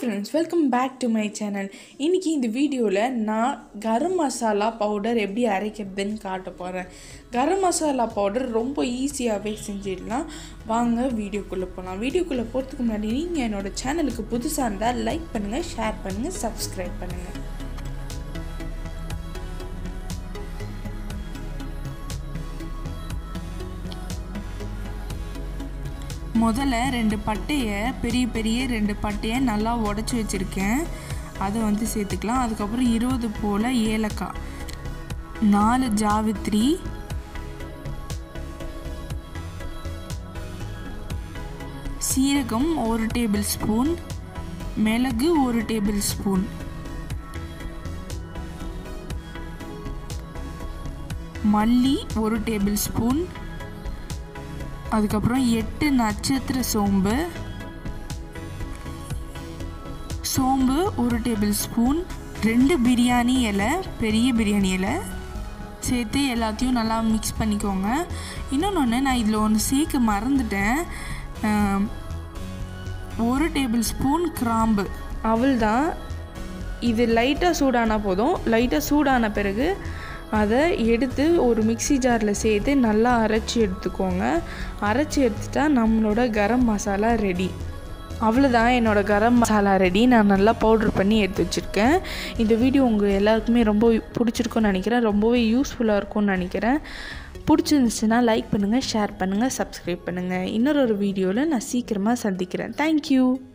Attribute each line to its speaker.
Speaker 1: friends welcome back to my channel இன்றைக்கி இந்த வீடியோவில் நான் கரம் மசாலா பவுடர் எப்படி அரைக்கிறதுன்னு காட்ட போகிறேன் கரம் மசாலா பவுடர் ரொம்ப ஈஸியாகவே செஞ்சிடலாம் வாங்க வீடியோக்குள்ளே போகலாம் வீடியோக்குள்ளே போகிறதுக்கு முன்னாடி நீங்கள் என்னோடய சேனலுக்கு புதுசாக இருந்தால் லைக் பண்ணுங்கள் ஷேர் பண்ணுங்கள் சப்ஸ்கிரைப் பண்ணுங்கள் முதல்ல ரெண்டு பட்டையை பெரிய பெரிய ரெண்டு பட்டையை நல்லா உடச்சி வச்சுருக்கேன் அதை வந்து சேர்த்துக்கலாம் அதுக்கப்புறம் இருபது போல் ஏலக்காய் நாலு ஜாவித்ரி சீரகம் ஒரு டேபிள் ஸ்பூன் மிளகு ஒரு டேபிள் ஸ்பூன் மல்லி ஒரு டேபிள் ஸ்பூன் அதுக்கப்புறம் எட்டு நட்சத்திர சோம்பு சோம்பு ஒரு டேபிள் ஸ்பூன் ரெண்டு பிரியாணி இலை பெரிய பிரியாணி இலை சேர்த்து எல்லாத்தையும் நல்லா மிக்ஸ் பண்ணிக்கோங்க இன்னொன்று நான் இதில் ஒன்று சேர்க்க மறந்துட்டேன் ஆம், ஒரு டேபிள் ஸ்பூன் கிராம்பு அவள் தான் இது லைட்டாக சூடானா போதும் லைட்டாக சூடான பிறகு அதை எடுத்து ஒரு மிக்ஸி ஜாரில் சேர்த்து நல்லா அரைச்சி எடுத்துக்கோங்க அரைச்சி எடுத்துட்டா நம்மளோட கரம் மசாலா ரெடி அவ்வளோதான் என்னோடய கரம் மசாலா ரெடி நான் நல்லா பவுட்ரு பண்ணி எடுத்து வச்சுருக்கேன் இந்த வீடியோ உங்கள் எல்லாருக்குமே ரொம்ப பிடிச்சிருக்கும்னு நினைக்கிறேன் ரொம்பவே யூஸ்ஃபுல்லாக இருக்கும்னு நினைக்கிறேன் பிடிச்சிருந்துச்சுன்னா லைக் பண்ணுங்கள் ஷேர் பண்ணுங்கள் சப்ஸ்கிரைப் பண்ணுங்கள் இன்னொரு ஒரு வீடியோவில் நான் சீக்கிரமாக சந்திக்கிறேன் தேங்க்யூ